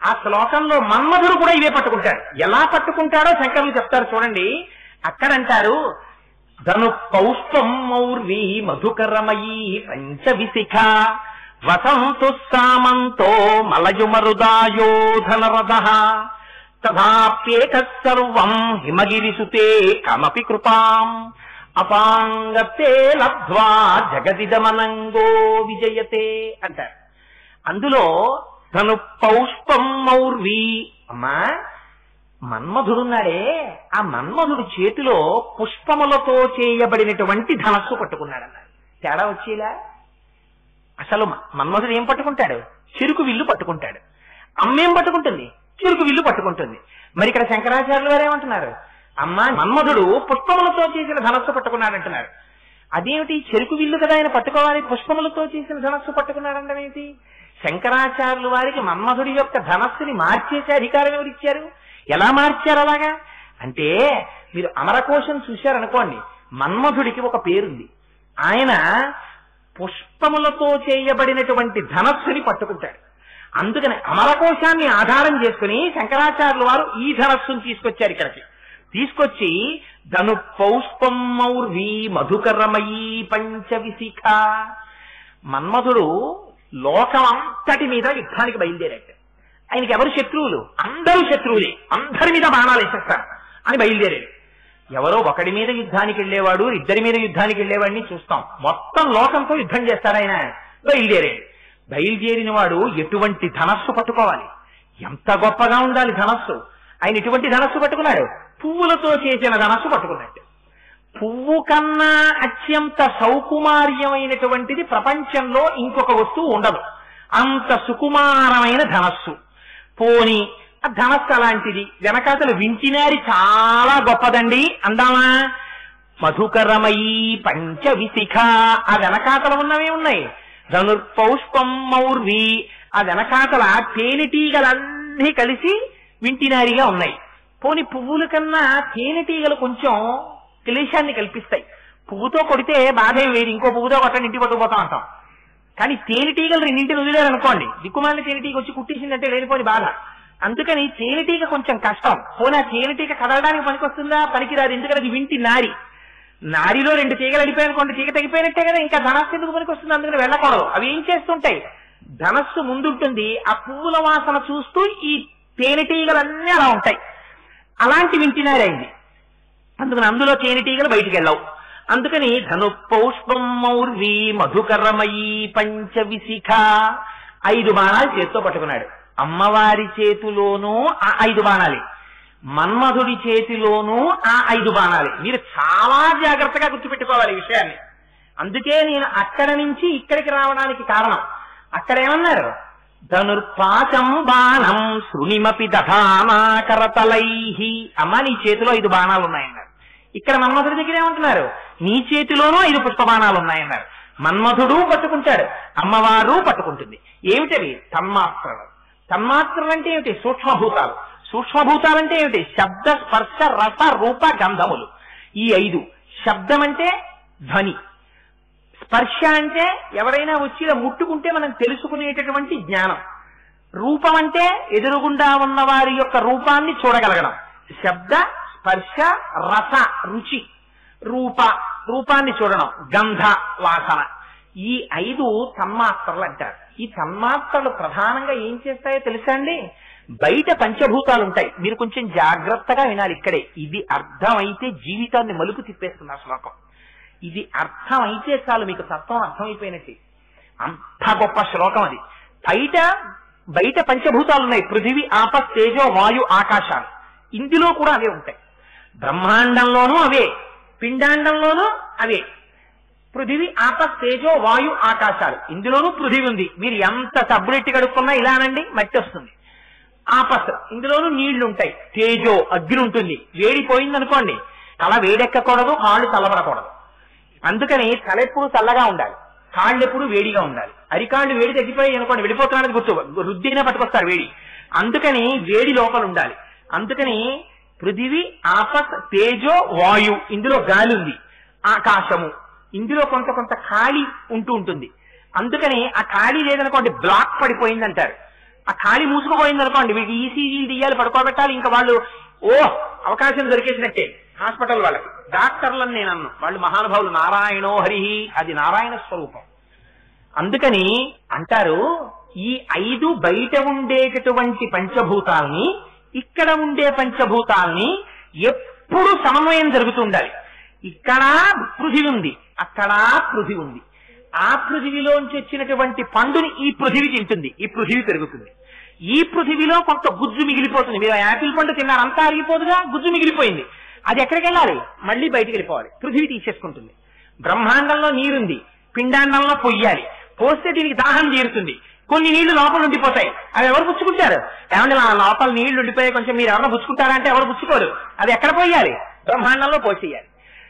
ఆ శ్లోకంలో మన్మధుడు కూడా ఇవే పట్టుకుంటాడు ఎలా పట్టుకుంటాడో శంకరులు చెప్తారు చూడండి అక్కడంటారు ధను పౌష్పం మౌర్వి మధుకరమయీ పంచవిశిఖ వసంతు సామంతో మలయుమరుదాయోధనరథ తథాప్యేక సర్వం హిమగిరిసుతే కమపి కృపాం అపాంగతే లబ్ధ్వా జగదిదమనంగో విజయతే అంటారు అందులో తను పౌష్పం మౌర్వి అమ్మా మన్మధుడున్నాడే ఆ మన్మధుడు చేతిలో పుష్పములతో చేయబడినటువంటి ధనస్సు పట్టుకున్నాడన్నారు తేడా వచ్చేలా అసలు మ- మన్మధుడు ఏం పట్టుకుంటాడు చెరుకు విల్లు పట్టుకుంటాడు అమ్మేం పట్టుకుంటుంది చెరుకు విల్లు పట్టుకుంటుంది మరి ఇక్కడ శంకరాచార్యులు వారు ఏమంటున్నారు అమ్మ మన్మధుడు పుష్పములతో చేసిన ధనస్సు పట్టుకున్నాడంటున్నారు అదేమిటి చెరుకు విల్లు కదా ఆయన పట్టుకోవాలి పుష్పములతో చేసిన ధనస్సు పట్టుకున్నాడంటే ఏంటి శంకరాచార్యులు వారికి మన్మధుడి యొక్క ధనస్సుని మార్చేసే అధికారం ఎవరు ఇచ్చారు ఎలా మార్చారు అలాగా అంటే మీరు అమరకోశం చూశారనుకోండి మన్మధుడికి ఒక పేరుంది ఆయన పుష్పములతో చేయబడినటువంటి ధనస్సుని పట్టుకుంటాడు అందుకని అమరకోశాన్ని ఆధారం చేసుకుని శంకరాచార్యుల వారు ఈ ధనస్సును తీసుకొచ్చారు ఇక్కడికి తీసుకొచ్చి ధను పౌష్పం మౌర్వి మధుకరమయీ పంచవిశిఖ మన్మధుడు లోకం అంతటి మీద యుద్ధానికి బయలుదేరాడు ఆయనకి ఎవరు శత్రువులు అందరూ శత్రువులే అందరి మీద బాణాలు వేసేస్తారు అని బయలుదేరాడు ఎవరో ఒకడి మీద యుద్ధానికి వెళ్ళేవాడు ఇద్దరి మీద యుద్ధానికి వెళ్ళేవాడిని చూస్తాం మొత్తం లోకంతో యుద్ధం చేస్తాడు ఆయన బయలుదేరాడు బయలుదేరిన వాడు ఎటువంటి ధనస్సు పట్టుకోవాలి ఎంత గొప్పగా ఉండాలి ధనస్సు ఆయన ఎటువంటి ధనస్సు పట్టుకున్నాడు పువ్వులతో చేసిన ధనస్సు పట్టుకున్నాడు పువ్వు కన్నా అత్యంత సౌకుమార్యమైనటువంటిది ప్రపంచంలో ఇంకొక వస్తువు ఉండదు అంత సుకుమారమైన ధనస్సు పోని ఆ ధనస్సు అలాంటిది వెనకాతలు వింటినారి చాలా గొప్పదండి అందామా మధుకరమయీ పంచవిశిఖ ఆ వెనకాతల ఉన్నవే ఉన్నాయి ధనుర్పౌష్పం మౌర్వి ఆ వెనకాతల తేనెటీగలన్నీ కలిసి వింటినారిగా ఉన్నాయి పోని పువ్వుల కన్నా తేనెటీగలు కొంచెం క్లేశాన్ని కల్పిస్తాయి పువ్వుతో కొడితే బాధే వేరు ఇంకో పువ్వుతో కొట్టండి ఇంటి పట్టుకుపోతాం అంటాం కానీ తేనెటీగలు రెండింటిని వదిలేరనుకోండి దిక్కుమాలిన తేనెటీగ వచ్చి కుట్టేసిందంటే లేనిపోని బాధ అందుకని తేనెటీగ కొంచెం కష్టం పోనీ ఆ తేనెటీగ కదలడానికి పనికొస్తుందా పనికిరాదు ఎందుకంటే అది వింటి నారి నారిలో రెండు తీగలు అడిపోయానుకోండి తీగ తెగిపోయినట్టే కదా ఇంకా ధనస్సు ఎందుకు పనికొస్తుంది అందుకని వెళ్ళకూడదు అవి ఏం చేస్తుంటాయి ధనస్సు ముందుంటుంది ఆ పువ్వుల వాసన చూస్తూ ఈ తేనెటీగలన్నీ అలా ఉంటాయి అలాంటి వింటినారి అయింది అందుకని అందులో తేనెటీగలు బయటికి వెళ్ళవు అందుకని ధను పౌష్పం మౌర్వి మధుకరమయీ పంచవిశిఖ ఐదు బాణాలు చేత్తో పట్టుకున్నాడు అమ్మవారి చేతిలోనూ ఆ ఐదు బాణాలే మన్మధుడి చేతిలోనూ ఆ ఐదు బాణాలే మీరు చాలా జాగ్రత్తగా గుర్తుపెట్టుకోవాలి ఈ విషయాన్ని అందుకే నేను అక్కడ నుంచి ఇక్కడికి రావడానికి కారణం అక్కడ ఏమన్నారు ధనుర్పాచం బాణం శృణిమపి దధానాకరతలై అమ్మ నీ చేతిలో ఐదు బాణాలు ఉన్నాయన్నారు ఇక్కడ మన్మధుడి దగ్గర ఏమంటున్నారు నీ చేతిలోనూ ఐదు పుష్ప బాణాలు ఉన్నాయన్నారు మన్మధుడు పట్టుకుంటాడు అమ్మవారు పట్టుకుంటుంది ఏమిటవి తన్మాత్రలు తన్మాత్రలు అంటే ఏమిటి సూక్ష్మభూతాలు సూక్ష్మభూతాలంటే ఏమిటి శబ్ద స్పర్శ రస రూప గంధములు ఈ ఐదు శబ్దం అంటే ధ్వని స్పర్శ అంటే ఎవరైనా వచ్చి ఇలా ముట్టుకుంటే మనం తెలుసుకునేటటువంటి జ్ఞానం రూపం అంటే ఎదురుగుండా ఉన్న వారి యొక్క రూపాన్ని చూడగలగడం శబ్ద స్పర్శ రస రుచి రూప రూపాన్ని చూడడం గంధ వాసన ఈ ఐదు తన్మాత్రలు అంటారు ఈ తన్మాత్రలు ప్రధానంగా ఏం చేస్తాయో తెలుసా అండి బయట పంచభూతాలు ఉంటాయి మీరు కొంచెం జాగ్రత్తగా వినాలి ఇక్కడే ఇది అర్థమైతే జీవితాన్ని మలుపు తిప్పేస్తుంది ఆ శ్లోకం ఇది అర్థం అయితే చాలు మీకు తత్వం అర్థమైపోయినట్టు అంత గొప్ప శ్లోకం అది బయట బయట పంచభూతాలు ఉన్నాయి పృథివీ ఆప తేజో వాయు ఆకాశాలు ఇందులో కూడా అవే ఉంటాయి బ్రహ్మాండంలోనూ అవే పిండాండంలోనూ అవే పృథివీ ఆప తేజో వాయు ఆకాశాలు ఇందులోనూ పృథివీ ఉంది మీరు ఎంత సబ్బులెట్టి కడుక్కున్నా ఇలానండి మట్టి వస్తుంది ఆపస్ ఇందులోనూ నీళ్లు ఉంటాయి తేజో అగ్ని ఉంటుంది వేడిపోయింది అనుకోండి తల వేడెక్కకూడదు కాళ్ళు చల్లబడకూడదు అందుకని తల ఎప్పుడు చల్లగా ఉండాలి కాళ్ళు ఎప్పుడు వేడిగా ఉండాలి అరికాళ్ళు వేడి తగ్గిపోయి అనుకోండి వెళ్ళిపోతున్నాడు గుర్తు రుద్దిగా పట్టుకొస్తారు వేడి అందుకని వేడి లోపల ఉండాలి అందుకని పృథివీ ఆపస్ తేజో వాయు ఇందులో గాలి ఉంది ఆకాశము ఇందులో కొంత కొంత ఖాళీ ఉంటూ ఉంటుంది అందుకని ఆ ఖాళీ లేదనుకోండి బ్లాక్ పడిపోయింది అంటారు ఆ ఖాళీ మూసుకుపోయింది అనుకోండి వీడికి ఈసీజీలు తీయాలి పడుకోబెట్టాలి ఇంకా వాళ్ళు ఓ అవకాశం దొరికేసినట్టే హాస్పిటల్ వాళ్ళకి డాక్టర్లను నేను అన్ను వాళ్ళు మహానుభావులు నారాయణో హరి అది నారాయణ స్వరూపం అందుకని అంటారు ఈ ఐదు బయట ఉండేటటువంటి పంచభూతాల్ని ఇక్కడ ఉండే పంచభూతాల్ని ఎప్పుడు సమన్వయం జరుగుతూ ఉండాలి ఇక్కడ పృథివి ఉంది అక్కడ పృథివి ఉంది ఆ పృథివిలోంచి వచ్చినటువంటి పండుని ఈ పృథివి తింటుంది ఈ పృథివి పెరుగుతుంది ఈ పృథివిలో కొంత గుజ్జు మిగిలిపోతుంది మీరు యాపిల్ పండు తిన్నారు అంతా అరిగిపోదుగా గుజ్జు మిగిలిపోయింది అది ఎక్కడికి వెళ్ళాలి మళ్ళీ బయటికి వెళ్ళిపోవాలి పృథివి తీసేసుకుంటుంది బ్రహ్మాండంలో నీరుంది పిండాండంలో పొయ్యాలి పోస్తే దీనికి దాహం తీరుతుంది కొన్ని నీళ్లు లోపల ఉండిపోతాయి అవి ఎవరు పుచ్చుకుంటారు ఏమంటే నా లోపల నీళ్లు ఉండిపోయి కొంచెం మీరు ఎవరైనా పుచ్చుకుంటారా అంటే ఎవరు పుచ్చుకోరు అది ఎక్కడ పోయాలి బ్రహ్మాండంలో పోసేయాలి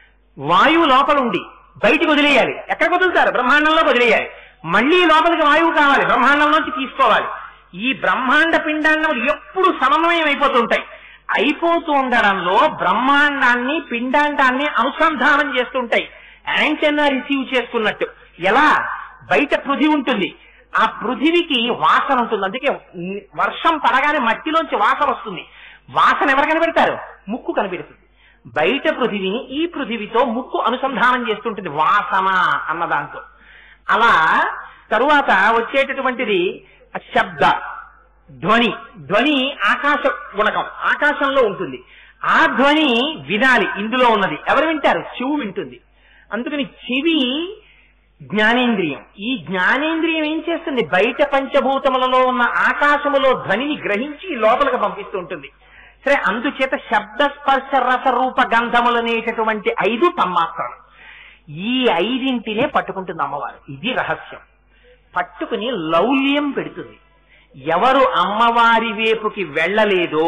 వాయువు లోపల ఉండి బయటికి వదిలేయాలి ఎక్కడ వదులుతారు బ్రహ్మాండంలో వదిలేయాలి మళ్ళీ లోపలికి వాయువు కావాలి బ్రహ్మాండంలోంచి తీసుకోవాలి ఈ బ్రహ్మాండ పిండాండములు ఎప్పుడు సమన్వయం అయిపోతుంటాయి అయిపోతూ ఉండడంలో బ్రహ్మాండాన్ని పిండాండాన్ని అనుసంధానం చేస్తుంటాయి యాంటెన్నా రిసీవ్ చేసుకున్నట్టు ఎలా బయట పృథివి ఉంటుంది ఆ పృథివికి వాసన ఉంటుంది అందుకే వర్షం పడగానే మట్టిలోంచి వాసన వస్తుంది వాసన ఎవరు కనిపెడతారు ముక్కు కనిపెడుతుంది బయట పృథివిని ఈ పృథివితో ముక్కు అనుసంధానం చేస్తుంటుంది వాసన అన్న దాంతో అలా తరువాత వచ్చేటటువంటిది శబ్ద ధ్వని ధ్వని ఆకాశ గుణకం ఆకాశంలో ఉంటుంది ఆ ధ్వని వినాలి ఇందులో ఉన్నది ఎవరు వింటారు చెవు వింటుంది అందుకని చెవి జ్ఞానేంద్రియం ఈ జ్ఞానేంద్రియం ఏం చేస్తుంది బయట పంచభూతములలో ఉన్న ఆకాశములో ధ్వనిని గ్రహించి లోపలికి పంపిస్తూ ఉంటుంది సరే అందుచేత శబ్ద స్పర్శ రస రూప గంధములనేటటువంటి ఐదు తన్మాత్రలు ఈ ఐదింటినే పట్టుకుంటుంది అమ్మవారు ఇది రహస్యం పట్టుకుని లౌల్యం పెడుతుంది ఎవరు అమ్మవారి వైపుకి వెళ్ళలేదో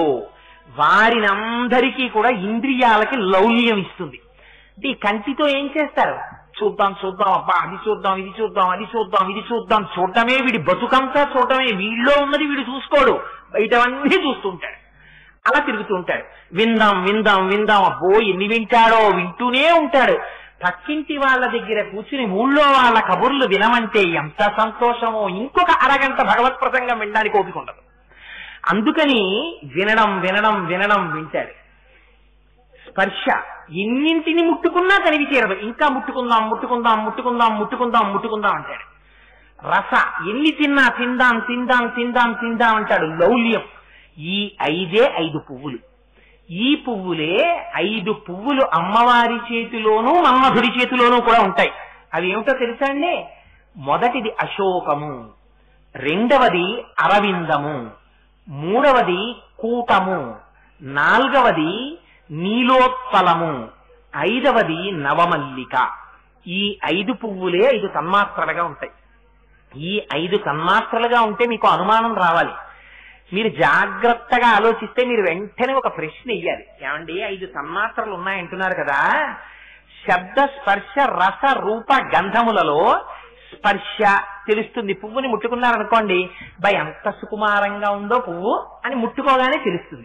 వారినందరికీ కూడా ఇంద్రియాలకి లౌల్యం ఇస్తుంది అంటే ఈ కంటితో ఏం చేస్తారు చూద్దాం చూద్దాం అబ్బా అది చూద్దాం ఇది చూద్దాం అది చూద్దాం ఇది చూద్దాం చూడటమే వీడి బతుకంతా చూడటమే వీళ్ళలో ఉన్నది వీడు చూసుకోడు బయటవన్నీ చూస్తుంటాడు అలా తిరుగుతూ ఉంటాడు విందాం విందాం విందాం అబ్బో ఎన్ని వింటాడో వింటూనే ఉంటాడు పక్కింటి వాళ్ళ దగ్గర కూర్చుని ఊళ్ళో వాళ్ళ కబుర్లు వినమంటే ఎంత సంతోషమో ఇంకొక అరగంట భగవత్ ప్రసంగం వినడానికి ఓపిక ఉండదు అందుకని వినడం వినడం వినడం వింటాడు స్పర్శ ఎన్నింటిని ముట్టుకున్నా తనివి తీరదు ఇంకా ముట్టుకుందాం ముట్టుకుందాం ముట్టుకుందాం ముట్టుకుందాం ముట్టుకుందాం అంటాడు రస ఎన్ని తిన్నా తిందాం తిందాం తిందాం తిందాం అంటాడు లౌల్యం ఈ ఐదే ఐదు పువ్వులు ఈ పువ్వులే ఐదు పువ్వులు అమ్మవారి చేతిలోనూ మన్మధుడి చేతిలోనూ కూడా ఉంటాయి అవి ఏమిటో తెలుసా అండి మొదటిది అశోకము రెండవది అరవిందము మూడవది కూటము నాల్గవది నీలోత్పలము ఐదవది నవమల్లిక ఈ ఐదు పువ్వులే ఐదు తన్మాత్రలుగా ఉంటాయి ఈ ఐదు తన్మాత్రలుగా ఉంటే మీకు అనుమానం రావాలి మీరు జాగ్రత్తగా ఆలోచిస్తే మీరు వెంటనే ఒక ప్రశ్న ఇయ్యాలి ఏమండి ఐదు తన్మాత్రలు ఉన్నాయంటున్నారు కదా శబ్ద స్పర్శ రస రూప గంధములలో స్పర్శ తెలుస్తుంది పువ్వుని ముట్టుకున్నారనుకోండి బై ఎంత సుకుమారంగా ఉందో పువ్వు అని ముట్టుకోగానే తెలుస్తుంది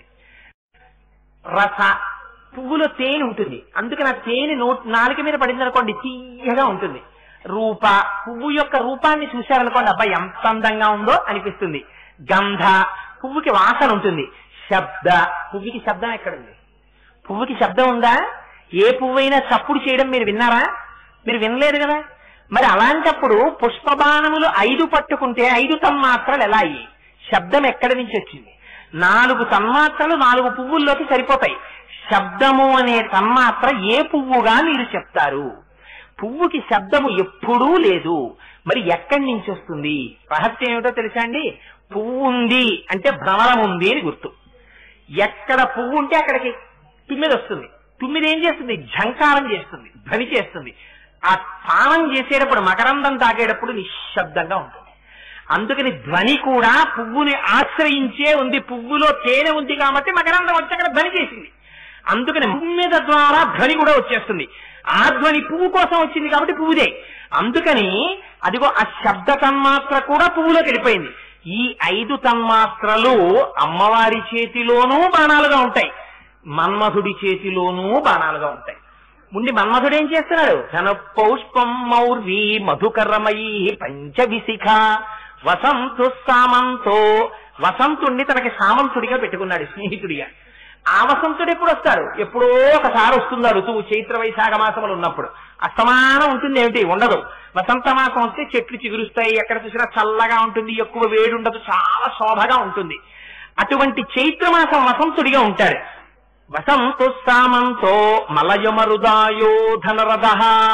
రస పువ్వులో తేనె ఉంటుంది అందుకని ఆ తేనె నో నాలుక మీద పడింది అనుకోండి తీయగా ఉంటుంది రూప పువ్వు యొక్క రూపాన్ని చూశారనుకోండి అబ్బాయి ఎంత అందంగా ఉందో అనిపిస్తుంది గంధ పువ్వుకి వాసన ఉంటుంది శబ్ద పువ్వుకి శబ్దం ఎక్కడుంది పువ్వుకి శబ్దం ఉందా ఏ పువ్వైనా చప్పుడు చేయడం మీరు విన్నారా మీరు వినలేదు కదా మరి అలాంటప్పుడు పుష్పబాణములు ఐదు పట్టుకుంటే ఐదు తన్మాత్రలు ఎలా అయ్యాయి శబ్దం ఎక్కడి నుంచి వచ్చింది నాలుగు తన్మాత్రలు నాలుగు పువ్వుల్లోకి సరిపోతాయి శబ్దము అనే తన్మాత్ర ఏ పువ్వుగా మీరు చెప్తారు పువ్వుకి శబ్దము ఎప్పుడూ లేదు మరి ఎక్కడి నుంచి వస్తుంది రహస్యం ఏమిటో తెలుసా అండి పువ్వు ఉంది అంటే భ్రమరం ఉంది అని గుర్తు ఎక్కడ పువ్వు ఉంటే అక్కడికి తుమ్మిది వస్తుంది తుమ్మిది ఏం చేస్తుంది ఝంకారం చేస్తుంది ధ్వని చేస్తుంది ఆ స్నానం చేసేటప్పుడు మకరందం తాగేటప్పుడు నిశ్శబ్దంగా ఉంటుంది అందుకని ధ్వని కూడా పువ్వుని ఆశ్రయించే ఉంది పువ్వులో తేనె ఉంది కాబట్టి మకరందం వచ్చి అక్కడ ధ్వని చేసింది అందుకని తుమ్మిద ద్వారా ధ్వని కూడా వచ్చేస్తుంది ఆ ధ్వని పువ్వు కోసం వచ్చింది కాబట్టి పువ్వుదే అందుకని అదిగో ఆ శబ్ద తన్మాత్ర కూడా పువ్వులోకి వెళ్ళిపోయింది ఈ ఐదు తన్మాత్రలు అమ్మవారి చేతిలోనూ బాణాలుగా ఉంటాయి మన్మధుడి చేతిలోనూ బాణాలుగా ఉంటాయి ముందు మన్మధుడు ఏం చేస్తున్నాడు ధన పౌష్పం మౌర్వి మధుకరమయీ పంచవిశిఖ వసంతు సామంతో వసంతుణ్ణి తనకి సామంతుడిగా పెట్టుకున్నాడు స్నేహితుడిగా ఆ వసంతుడు ఎప్పుడు వస్తాడు ఎప్పుడో ఒకసారి వస్తుంది ఆ ఋతువు చైత్ర వైశాఖ మాసములు ఉన్నప్పుడు అస్తమానం ఉంటుంది ఏమిటి ఉండదు వసంత మాసం వస్తే చెట్లు చిగురుస్తాయి ఎక్కడ చూసినా చల్లగా ఉంటుంది ఎక్కువ వేడి ఉండదు చాలా శోభగా ఉంటుంది అటువంటి చైత్రమాసం వసంతుడిగా ఉంటాడు వసంతు సామంతో మలయమరుదాయో ధనరథ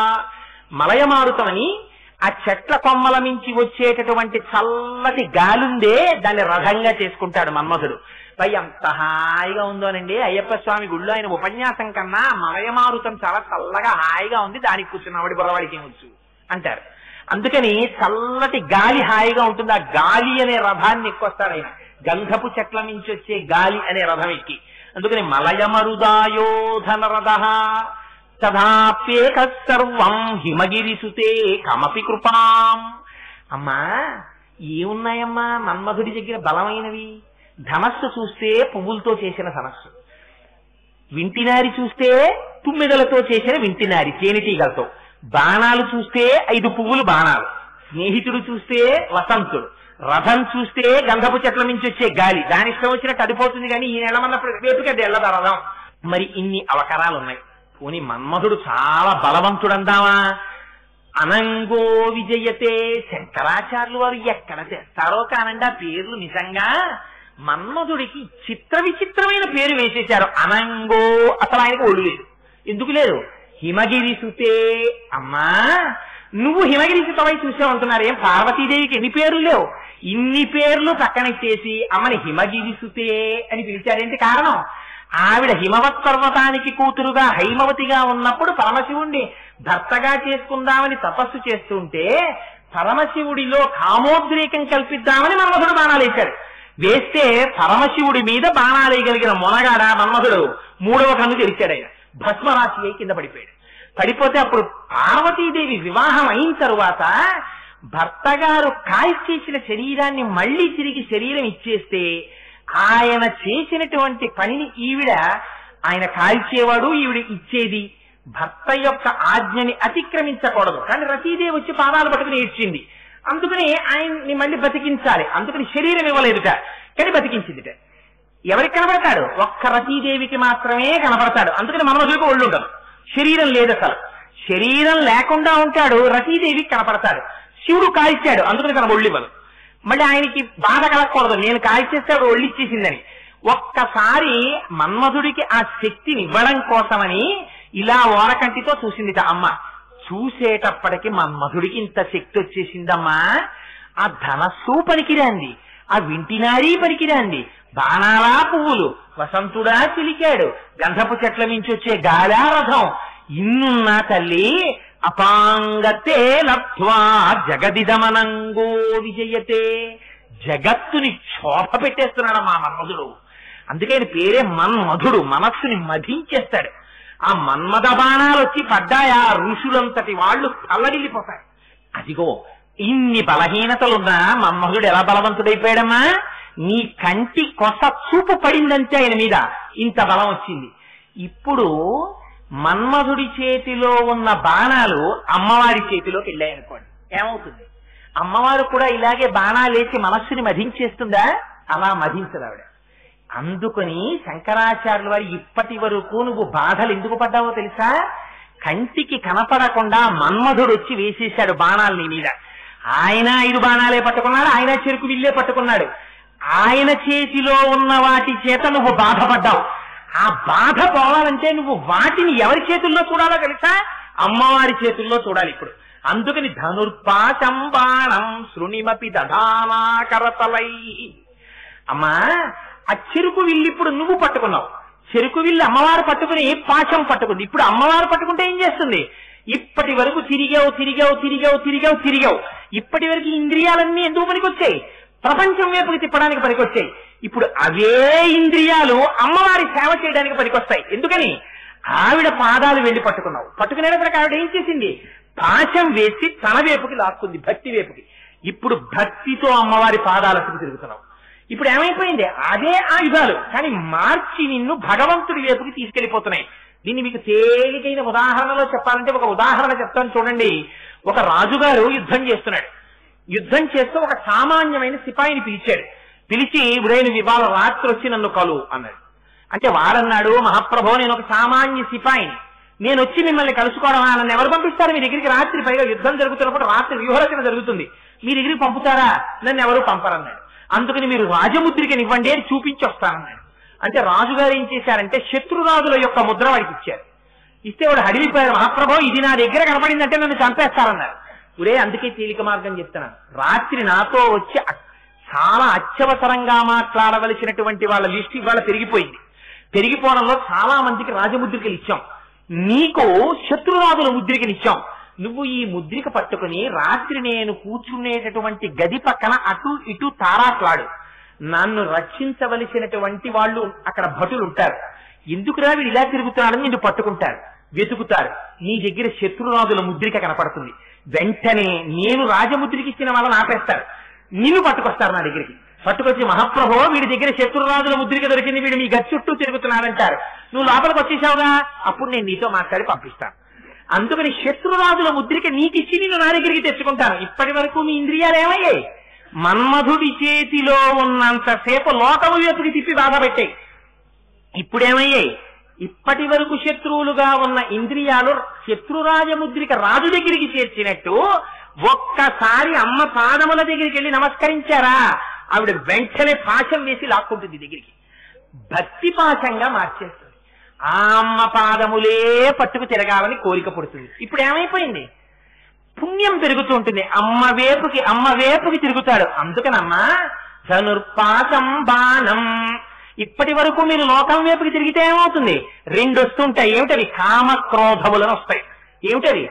మలయమారుతమని ఆ చెట్ల కొమ్మల నుంచి వచ్చేటటువంటి చల్లటి గాలుందే దాన్ని రథంగా చేసుకుంటాడు మన్మధుడు పై ఎంత హాయిగా ఉందోనండి అయ్యప్ప స్వామి గుళ్ళో ఆయన ఉపన్యాసం కన్నా మలయమారుతం చాలా చల్లగా హాయిగా ఉంది దానికి కూర్చున్నవాడి బుర్రవాడికి ఏమొచ్చు అంటారు అందుకని చల్లటి గాలి హాయిగా ఉంటుంది ఆ గాలి అనే రథాన్ని ఎక్కువస్తాడు ఆయన గంధపు చెట్ల నుంచి వచ్చే గాలి అనే రథం ఎక్కి అందుకని మలయమరుదాయో ధనరథ తథాప్యేక సర్వం హిమగిరిసుతే కమపి కృపాం అమ్మా ఏమున్నాయమ్మా మన్మధుడి దగ్గర బలమైనవి ధనస్సు చూస్తే పువ్వులతో చేసిన ధనస్సు వింటినారి చూస్తే తుమ్మిదలతో చేసిన వింటినారి తేనెటీగలతో బాణాలు చూస్తే ఐదు పువ్వులు బాణాలు స్నేహితుడు చూస్తే వసంతుడు రథం చూస్తే గంధపు చెట్ల నుంచి వచ్చే గాలి దాని ఇష్టం వచ్చినట్టు అడిపోతుంది కానీ ఈ నెలమన్నప్పుడు రేపుకి అది వెళ్ళదు ఆ రథం మరి ఇన్ని అవకరాలు ఉన్నాయి పోని మన్మధుడు చాలా బలవంతుడందామా అనంగో విజయతే శంకరాచార్యులు వారు ఎక్కడ తెస్తారో కానండి ఆ పేర్లు నిజంగా మన్మధుడికి చిత్ర విచిత్రమైన పేరు వేసేశారు అనంగో అసలు ఆయనకు ఒళ్ళు లేదు ఎందుకు లేదు హిమగిరి సుతే అమ్మా నువ్వు హిమగిరి సుతవై చూసే ఉంటున్నారు ఏం పార్వతీదేవికి ఎన్ని పేర్లు లేవు ఇన్ని పేర్లు పక్కనెట్టేసి అమ్మని హిమగిరి సుతే అని పిలిచారేంటి కారణం ఆవిడ హిమవత్ పర్వతానికి కూతురుగా హైమవతిగా ఉన్నప్పుడు పరమశివుణ్ణి భర్తగా చేసుకుందామని తపస్సు చేస్తుంటే పరమశివుడిలో కామోద్రేకం కల్పిద్దామని మన్మధుడు బాణాలు వేశాడు వేస్తే పరమశివుడి మీద బాణాలు వేయగలిగిన మొనగాడ మన్మధుడు మూడవ కన్ను తెరిచాడు ఆయన భస్మరాశి అయి కింద పడిపోయాడు పడిపోతే అప్పుడు పార్వతీదేవి వివాహం అయిన తరువాత భర్త గారు కాల్చేసిన శరీరాన్ని మళ్ళీ తిరిగి శరీరం ఇచ్చేస్తే ఆయన చేసినటువంటి పనిని ఈవిడ ఆయన కాల్చేవాడు ఈవిడ ఇచ్చేది భర్త యొక్క ఆజ్ఞని అతిక్రమించకూడదు కానీ రతీదేవి వచ్చి పాదాలు పట్టుకుని ఏడ్చింది అందుకని ఆయన్ని మళ్ళీ బతికించాలి అందుకని శరీరం ఇవ్వలేదుట కానీ బతికించిందిట ఎవరికి కనబడతాడు ఒక్క రతీదేవికి మాత్రమే కనబడతాడు అందుకని మనమజులకు ఒళ్ళు ఉండదు శరీరం లేదు అసలు శరీరం లేకుండా ఉంటాడు రతీదేవికి కనపడతాడు శివుడు కాల్చాడు అందుకని తన ఒళ్ళు ఇవ్వదు మళ్ళీ ఆయనకి బాధ కలగకూడదు నేను కాల్చేస్తే ఆవిడ ఒళ్ళు ఇచ్చేసిందని ఒక్కసారి మన్మధుడికి ఆ శక్తిని ఇవ్వడం కోసమని ఇలా ఓరకంటితో చూసిందిట అమ్మ చూసేటప్పటికి మన్మధుడికి ఇంత శక్తి వచ్చేసిందమ్మా ఆ ధనస్సు పనికిరాంది ఆ వింటినారీ పనికిరాంది బాణాలా పువ్వులు వసంతుడా చిలికాడు గంధపు చెట్ల నుంచి వచ్చే గాలా రథం ఇన్నున్నా తల్లి అపాంగతే లబ్ధ్వా జగదిదమనంగో విజయతే జగత్తుని శోభ పెట్టేస్తున్నాడు మా మన్మధుడు అందుకని పేరే మన్మధుడు మనస్సుని మధించేస్తాడు ఆ మన్మథ బాణాలు వచ్చి పడ్డాయా ఋషులంతటి వాళ్ళు తల్లడిల్లిపోతారు అదిగో ఇన్ని బలహీనతలున్నా మన్మధుడు ఎలా బలవంతుడైపోయాడమ్మా నీ కంటి కొస చూపు పడిందంటే ఆయన మీద ఇంత బలం వచ్చింది ఇప్పుడు మన్మధుడి చేతిలో ఉన్న బాణాలు అమ్మవారి చేతిలోకి వెళ్ళాయనుకోండి ఏమవుతుంది అమ్మవారు కూడా ఇలాగే బాణాలేసి మనస్సుని మధించేస్తుందా అలా మధించదు ఆవిడ అందుకని శంకరాచార్యుల వారు ఇప్పటి వరకు నువ్వు బాధలు ఎందుకు పడ్డావో తెలుసా కంటికి కనపడకుండా మన్మధుడు వచ్చి వేసేశాడు బాణాలు నీ మీద ఆయన ఐదు బాణాలే పట్టుకున్నాడు ఆయన చెరుకు విల్లే పట్టుకున్నాడు ఆయన చేతిలో ఉన్న వాటి చేత నువ్వు బాధపడ్డావు ఆ బాధ పోవాలంటే నువ్వు వాటిని ఎవరి చేతుల్లో చూడాలో తెలుసా అమ్మవారి చేతుల్లో చూడాలి ఇప్పుడు అందుకని ధనుర్పాశం బాణం శృణిమపి దధానా కరతలై అమ్మా ఆ చెరుకు విల్లు ఇప్పుడు నువ్వు పట్టుకున్నావు చెరుకు విల్లు అమ్మవారు పట్టుకుని పాశం పట్టుకుంది ఇప్పుడు అమ్మవారు పట్టుకుంటే ఏం చేస్తుంది ఇప్పటి వరకు తిరిగావు తిరిగావు తిరిగావు తిరిగావు తిరిగావు ఇప్పటి వరకు ఇంద్రియాలన్నీ ఎందుకు పనికొచ్చాయి ప్రపంచం వైపుకి తిప్పడానికి పనికొచ్చాయి ఇప్పుడు అవే ఇంద్రియాలు అమ్మవారి సేవ చేయడానికి పనికొస్తాయి ఎందుకని ఆవిడ పాదాలు వెళ్ళి పట్టుకున్నావు పట్టుకునేటప్పటికి ఆవిడ ఏం చేసింది పాశం వేసి తన వైపుకి లాక్కుంది భక్తి వైపుకి ఇప్పుడు భక్తితో అమ్మవారి పాదాలకు తిరుగుతున్నావు ఇప్పుడు ఏమైపోయింది అదే ఆయుధాలు కానీ మార్చి నిన్ను భగవంతుడి వైపుకి తీసుకెళ్లిపోతున్నాయి దీన్ని మీకు తేలికైన ఉదాహరణలో చెప్పాలంటే ఒక ఉదాహరణ చెప్తాను చూడండి ఒక రాజుగారు యుద్ధం చేస్తున్నాడు యుద్ధం చేస్తూ ఒక సామాన్యమైన సిపాయిని పిలిచాడు పిలిచి ఇప్పుడే నువ్వు ఇవాళ రాత్రి వచ్చి నన్ను కలు అన్నాడు అంటే వాడన్నాడు మహాప్రభో నేను ఒక సామాన్య సిపాయిని నేను వచ్చి మిమ్మల్ని కలుసుకోవడం నన్ను ఎవరు పంపిస్తారు మీ దగ్గరికి రాత్రి పైగా యుద్ధం జరుగుతున్నప్పుడు రాత్రి వ్యూహరచన జరుగుతుంది మీ దగ్గరికి పంపుతారా నన్ను ఎవరు పంపరన్నాడు అందుకని మీరు రాజముద్రికనివ్వండి అని చూపించి వస్తానన్నాడు అంటే రాజుగారు ఏం చేశారంటే శత్రురాజుల యొక్క ముద్ర వాడికి ఇచ్చారు ఇస్తే వాడు హడిలిపోయాడు మహాప్రభో ఇది నా దగ్గర కనపడిందంటే నన్ను చంపేస్తారన్నారు ఒరే అందుకే తేలిక మార్గం చెప్తున్నాను రాత్రి నాతో వచ్చి అ- చాలా అత్యవసరంగా మాట్లాడవలసినటువంటి వాళ్ళ లిస్ట్ ఇవాళ పెరిగిపోయింది పెరిగిపోవడంలో చాలా మందికి రాజముద్రికలు ఇచ్చాం నీకు శత్రురాజుల ముద్రికలు ఇచ్చాం నువ్వు ఈ ముద్రిక పట్టుకుని రాత్రి నేను కూర్చునేటటువంటి గది పక్కన అటు ఇటు తారాట్లాడు నన్ను రక్షించవలసినటువంటి వాళ్ళు అక్కడ భటులు ఉంటారు ఎందుకురా వీడు ఇలా తిరుగుతున్నాడని నిన్ను పట్టుకుంటారు వెతుకుతారు నీ దగ్గర శత్రురాజుల ముద్రిక కనపడుతుంది వెంటనే నేను రాజముద్రికి ఇచ్చిన వాళ్ళని ఆపేస్తారు నిన్ను పట్టుకొస్తారు నా దగ్గరికి పట్టుకొచ్చి మహాప్రభో వీడి దగ్గర శత్రురాజుల ముద్రిక దొరికింది వీడు మీ గది చుట్టూ తిరుగుతున్నాడంటారు నువ్వు లోపలికి వచ్చేసావుగా అప్పుడు నేను నీతో మాట్లాడి పంపిస్తాను అందుకని శత్రురాజుల ముద్రిక నీకిచ్చి నేను నా దగ్గరికి తెచ్చుకుంటాను ఇప్పటి వరకు మీ ఇంద్రియాలు ఏమయ్యాయి మన్మధుడి చేతిలో ఉన్నంతసేపు లోకము వెతుకి తిప్పి బాధ పెట్టాయి ఇప్పుడేమయ్యాయి ఇప్పటి వరకు శత్రువులుగా ఉన్న ఇంద్రియాలు శత్రురాజముద్రిక రాజు దగ్గరికి చేర్చినట్టు ఒక్కసారి అమ్మ పాదముల దగ్గరికి వెళ్ళి నమస్కరించారా ఆవిడ వెంటనే పాశం వేసి లాక్కుంటుంది దగ్గరికి భక్తి పాశంగా మార్చేస్తుంది ఆ అమ్మ పాదములే పట్టుకు తిరగాలని కోరిక పుడుతుంది ఇప్పుడు ఏమైపోయింది పుణ్యం పెరుగుతూ ఉంటుంది అమ్మ వేపుకి అమ్మ వేపుకి తిరుగుతాడు అందుకనమ్మా ధనుర్పాసం బాణం ఇప్పటి వరకు మీరు లోకం వైపుకి తిరిగితే ఏమవుతుంది రెండు వస్తుంటాయి ఏమిటవి కామ క్రోధములను వస్తాయి ఏమిటవి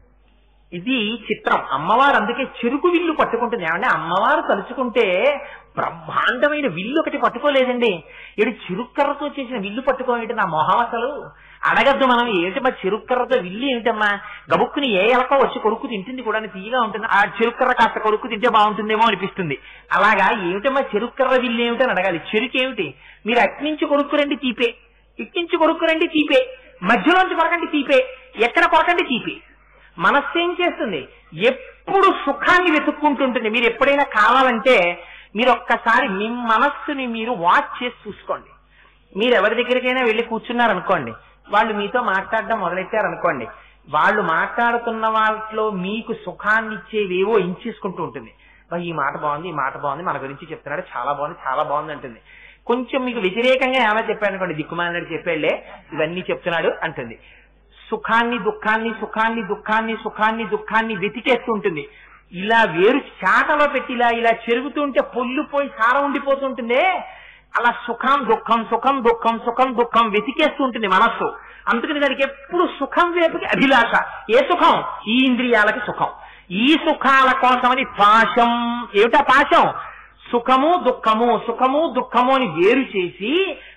ఇది చిత్రం అమ్మవారు అందుకే చెరుకు విల్లు పట్టుకుంటుంది ఏమంటే అమ్మవారు తలుచుకుంటే బ్రహ్మాండమైన విల్లు ఒకటి పట్టుకోలేదండి ఇడు చిరుక్కర్రతో చేసిన విల్లు పట్టుకోవేంటి నా మొహం అసలు అడగద్దు మనం ఏంటమ్మా చెరుక్కర్రతో విల్లు ఏమిటమ్మా గబుక్కుని ఏ ఎలకో వచ్చి కొరుకు తింటుంది కూడా తీయగా ఉంటుంది ఆ చెరుక్కర్ర కాస్త కొరుకు తింటే బాగుంటుందేమో అనిపిస్తుంది అలాగా ఏమిటమ్మా చెరుక్కర్ర విల్లు ఏమిటని అడగాలి చెరుకు ఏమిటి మీరు అట్నుంచి కొరుక్కురండి తీపే ఇట్నుంచి కొరుక్కురండి తీపే మధ్యలోంచి కొరకండి తీపే ఎక్కడ కొరకండి తీపే మనస్సు ఏం చేస్తుంది ఎప్పుడు సుఖాన్ని వెతుక్కుంటుంటుంది మీరు ఎప్పుడైనా కావాలంటే మీరు ఒక్కసారి మీ మనస్సుని మీరు వాచ్ చేసి చూసుకోండి మీరు ఎవరి దగ్గరికైనా వెళ్ళి కూర్చున్నారనుకోండి వాళ్ళు మీతో మాట్లాడడం మొదలెట్టారనుకోండి వాళ్ళు మాట్లాడుతున్న వాటిలో మీకు సుఖాన్ని ఇచ్చేవేవో ఇంచేసుకుంటూ ఉంటుంది "అబ్బా, ఈ మాట బాగుంది ఈ మాట బాగుంది మన గురించి చెప్తున్నాడు చాలా బాగుంది చాలా బాగుంది అంటుంది కొంచెం మీకు వ్యతిరేకంగా ఏమైనా చెప్పాడు అనుకోండి దిక్కుమాలినాడు చెప్పాడులే ఇవన్నీ చెప్తున్నాడు అంటుంది సుఖాన్ని దుఃఖాన్ని సుఖాన్ని దుఃఖాన్ని సుఖాన్ని దుఃఖాన్ని వెతికేస్తూ ఉంటుంది ఇలా వేరు చాటలో పెట్టి ఇలా ఇలా చెరుగుతుంటే పొల్లు పోయి సారం ఉండిపోతుంటుందే అలా సుఖం దుఃఖం సుఖం దుఃఖం సుఖం దుఃఖం వెతికేస్తూ ఉంటుంది మనస్సు అందుకని దానికి ఎప్పుడు సుఖం వైపుకి అభిలాష ఏ సుఖం ఈ ఇంద్రియాలకి సుఖం ఈ సుఖాల కోసమని పాశం ఏమిటా పాశం సుఖము దుఃఖము సుఖము దుఃఖము అని వేరు చేసి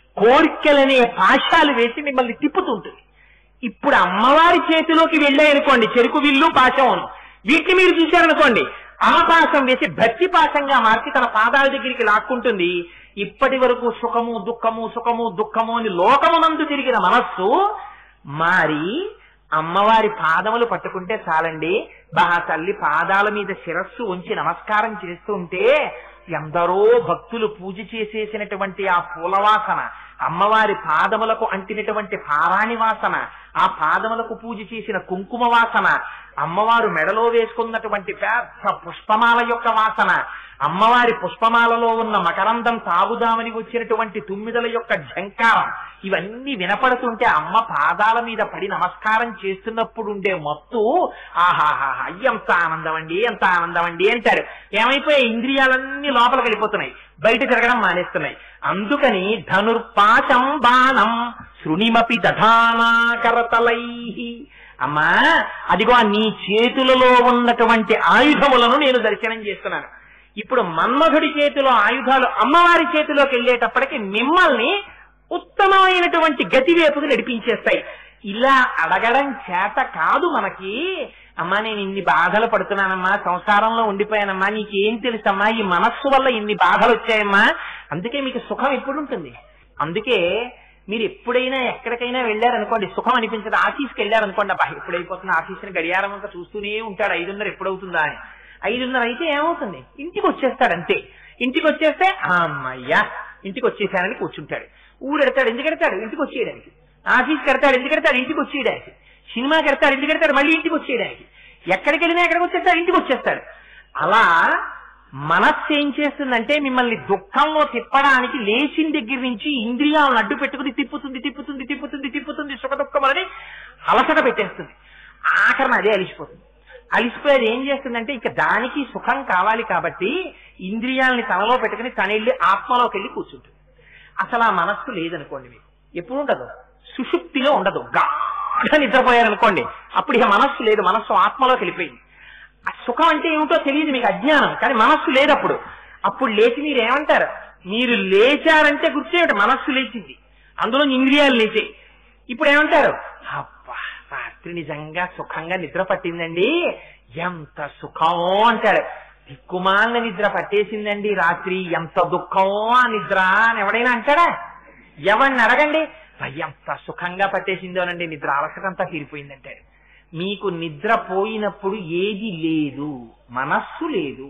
కోరికలనే పాశాలు వేసి మిమ్మల్ని తిప్పుతుంటుంది ఇప్పుడు అమ్మవారి చేతిలోకి వెళ్ళాయనుకోండి చెరుకు విల్లు పాశం వీటిని మీరు చూశారనుకోండి ఆ పాశం వేసి భక్తి పాశంగా మార్చి తన పాదాల దగ్గరికి లాక్కుంటుంది ఇప్పటి వరకు సుఖము దుఃఖము సుఖము దుఃఖము అని లోకమునందు తిరిగిన మనస్సు మారి అమ్మవారి పాదములు పట్టుకుంటే చాలండి బహా తల్లి పాదాల మీద శిరస్సు ఉంచి నమస్కారం చేస్తూ ఉంటే ఎందరో భక్తులు పూజ చేసేసినటువంటి ఆ పూలవాసన అమ్మవారి పాదములకు అంటినటువంటి పారాణి వాసన ఆ పాదములకు పూజ చేసిన కుంకుమ వాసన అమ్మవారు మెడలో వేసుకున్నటువంటి పెద్ద పుష్పమాల యొక్క వాసన అమ్మవారి పుష్పమాలలో ఉన్న మకరందం తాగుదామని వచ్చినటువంటి తుమ్మిదల యొక్క ఝంకారం ఇవన్నీ వినపడుతుంటే అమ్మ పాదాల మీద పడి నమస్కారం చేస్తున్నప్పుడు ఉండే మత్తు ఆహాహా ఎంత ఆనందం అండి ఎంత ఆనందం అండి అంటారు ఏమైపోయాయి ఇంద్రియాలన్నీ లోపలికి వెళ్ళిపోతున్నాయి బయట తిరగడం మానేస్తున్నాయి అందుకని ధనుర్పాశం బాణం శృణిమపి దధానాకరతలై అమ్మా అదిగో ఆ నీ చేతులలో ఉన్నటువంటి ఆయుధములను నేను దర్శనం చేస్తున్నాను ఇప్పుడు మన్మధుడి చేతిలో ఆయుధాలు అమ్మవారి చేతిలోకి వెళ్ళేటప్పటికి మిమ్మల్ని ఉత్తమమైనటువంటి గతివేపుకు నడిపించేస్తాయి ఇలా అడగడం చేత కాదు మనకి అమ్మా నేను ఇన్ని బాధలు పడుతున్నానమ్మా సంసారంలో ఉండిపోయానమ్మా నీకేం తెలుసమ్మా ఈ మనస్సు వల్ల ఇన్ని బాధలు వచ్చాయమ్మా అందుకే మీకు సుఖం ఎప్పుడు ఉంటుంది అందుకే మీరు ఎప్పుడైనా ఎక్కడికైనా వెళ్ళారనుకోండి సుఖం అనిపించదు ఆఫీస్కి వెళ్ళారనుకోండి అబ్బా ఎప్పుడు అయిపోతుంది ఆఫీస్ని గడియారం అంతా చూస్తూనే ఉంటాడు ఐదున్నర ఎప్పుడవుతుందా అని ఐదున్నర అయితే ఏమవుతుంది ఇంటికి వచ్చేస్తాడు అంతే ఇంటికి వచ్చేస్తే అమ్మయ్యా ఇంటికి వచ్చేసానని కూర్చుంటాడు ఊరెడతాడు ఎందుకు ఎడతాడు ఇంటికి వచ్చేయడానికి ఆఫీస్కి ఎడతాడు ఎందుకు ఎడతాడు ఇంటికి వచ్చేయడానికి సినిమాకి ఎడతాడు ఎందుకు ఎడతాడు మళ్ళీ ఇంటికి వచ్చేయడానికి ఎక్కడికి వెళ్ళినా ఎక్కడికి వచ్చేస్తాడు ఇంటికి వచ్చేస్తాడు అలా మనస్సు ఏం చేస్తుందంటే మిమ్మల్ని దుఃఖంలో తిప్పడానికి లేచిన దగ్గర నుంచి ఇంద్రియాలను అడ్డు పెట్టుకుని తిప్పుతుంది తిప్పుతుంది తిప్పుతుంది తిప్పుతుంది సుఖ దుఃఖమని అలసట పెట్టేస్తుంది ఆఖరణ అదే అలిసిపోతుంది అలిసిపోయేది ఏం చేస్తుందంటే ఇక దానికి సుఖం కావాలి కాబట్టి ఇంద్రియాలని తనలో పెట్టుకుని తనెళ్ళి ఆత్మలోకి వెళ్ళి కూర్చుంటుంది అసలు ఆ మనస్సు లేదనుకోండి మీకు ఎప్పుడు ఉండదు సుషుప్తిలో ఉండదు గాఢ నిద్రపోయారనుకోండి అప్పుడు ఇక మనస్సు లేదు మనస్సు ఆత్మలోకి వెళ్ళిపోయింది ఆ సుఖం అంటే ఏమిటో తెలియదు మీకు అజ్ఞానం కానీ మనస్సు లేదు అప్పుడు అప్పుడు లేచి మీరు ఏమంటారు మీరు లేచారంటే గుర్తేమిటి మనస్సు లేచింది అందులో ఇంద్రియాలు లేచాయి ఇప్పుడు ఏమంటారు అబ్బా రాత్రి నిజంగా సుఖంగా నిద్ర పట్టిందండి ఎంత సుఖమో అంటాడు దిక్కుమాలిన నిద్ర పట్టేసిందండి రాత్రి ఎంత దుఃఖమో ఆ నిద్ర అని ఎవడైనా అంటాడా ఎవరిని అడగండి "అయ్య, ఎంత సుఖంగా పట్టేసిందోనండి నిద్ర అలసటంతా తీరిపోయిందంటాడు మీకు నిద్ర పోయినప్పుడు ఏది లేదు మనస్సు లేదు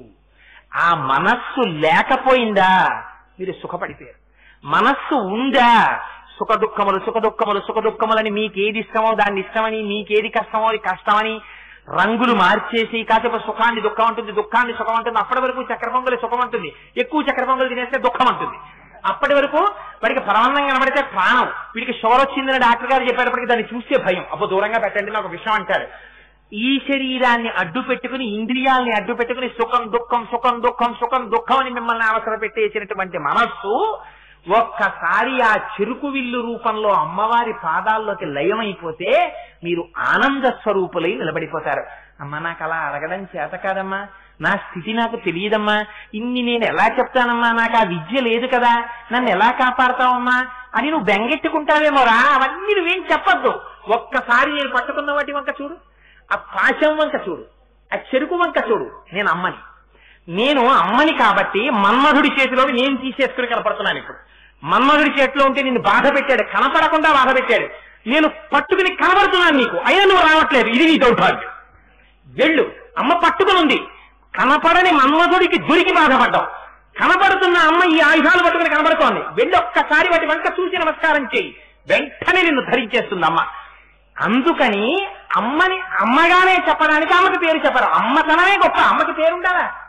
ఆ మనస్సు లేకపోయిందా మీరు సుఖపడిపోయారు మనస్సు ఉందా సుఖ దుఃఖములు సుఖ దుఃఖములు సుఖ దుఃఖములని మీకేది ఇష్టమో దాన్ని ఇష్టమని మీకేది కష్టమో అది కష్టమని రంగులు మార్చేసి కాసేపు సుఖాన్ని దుఃఖం ఉంటుంది దుఃఖాన్ని సుఖం ఉంటుంది అప్పటి వరకు చక్కెర పొంగలి సుఖం ఉంటుంది ఎక్కువ చక్కెర పొంగలి తినేస్తే దుఃఖం ఉంటుంది అప్పటి వరకు వాడికి పరమాన్నం కనబడితే ప్రాణం వీడికి షుగర్ వచ్చిందని డాక్టర్ గారు చెప్పేటప్పటికి దాన్ని చూస్తే భయం అప్పుడు దూరంగా పెట్టండి నాకు విషయం అంటాడు ఈ శరీరాన్ని అడ్డు పెట్టుకుని ఇంద్రియాల్ని అడ్డు పెట్టుకుని సుఖం దుఃఖం సుఖం దుఃఖం సుఖం దుఃఖం అని మిమ్మల్ని అవసరం పెట్టేసినటువంటి మనస్సు ఒక్కసారి ఆ చెరుకు విల్లు రూపంలో అమ్మవారి పాదాల్లోకి లయమైపోతే మీరు ఆనంద స్వరూపులై నిలబడిపోతారు అమ్మ నాకు అలా అడగడం చేత కాదమ్మా నా స్థితి నాకు తెలియదమ్మా ఇన్ని నేను ఎలా చెప్తానమ్మా నాకు ఆ విద్య లేదు కదా నన్ను ఎలా కాపాడతావమ్మా అని నువ్వు బెంగెట్టుకుంటావేమోరా అవన్నీ నువ్వేం చెప్పొద్దు ఒక్కసారి నేను పట్టుకున్న వాటి వంక చూడు ఆ పాశం వంక చూడు ఆ చెరుకు వంక చూడు నేను అమ్మని నేను అమ్మని కాబట్టి మన్మధుడి చేతిలో నేను తీసేసుకుని కనపడుతున్నాను ఇప్పుడు మన్మధుడి చేతిలో ఉంటే నిన్ను బాధ పెట్టాడు కనపడకుండా బాధ పెట్టాడు నేను పట్టుకుని కనబడుతున్నాను నీకు అయినా నువ్వు రావట్లేదు ఇది నీ దౌర్భాగ్యం వెళ్ళు అమ్మ పట్టుకుని ఉంది కనపడని మన్మధుడికి దొరికి బాధపడ్డావు కనపడుతున్న అమ్మ ఈ ఆయుధాలు పట్టుకుని కనబడుతోంది వెళ్ళి ఒక్కసారి వాటి వంక చూసి నమస్కారం చేయి వెంటనే నిన్ను ధరించేస్తుంది అమ్మ అందుకని అమ్మని అమ్మగానే చెప్పడానికి అమ్మకి పేరు చెప్పరు అమ్మతనమే గొప్ప అమ్మకి పేరు ఉండాలా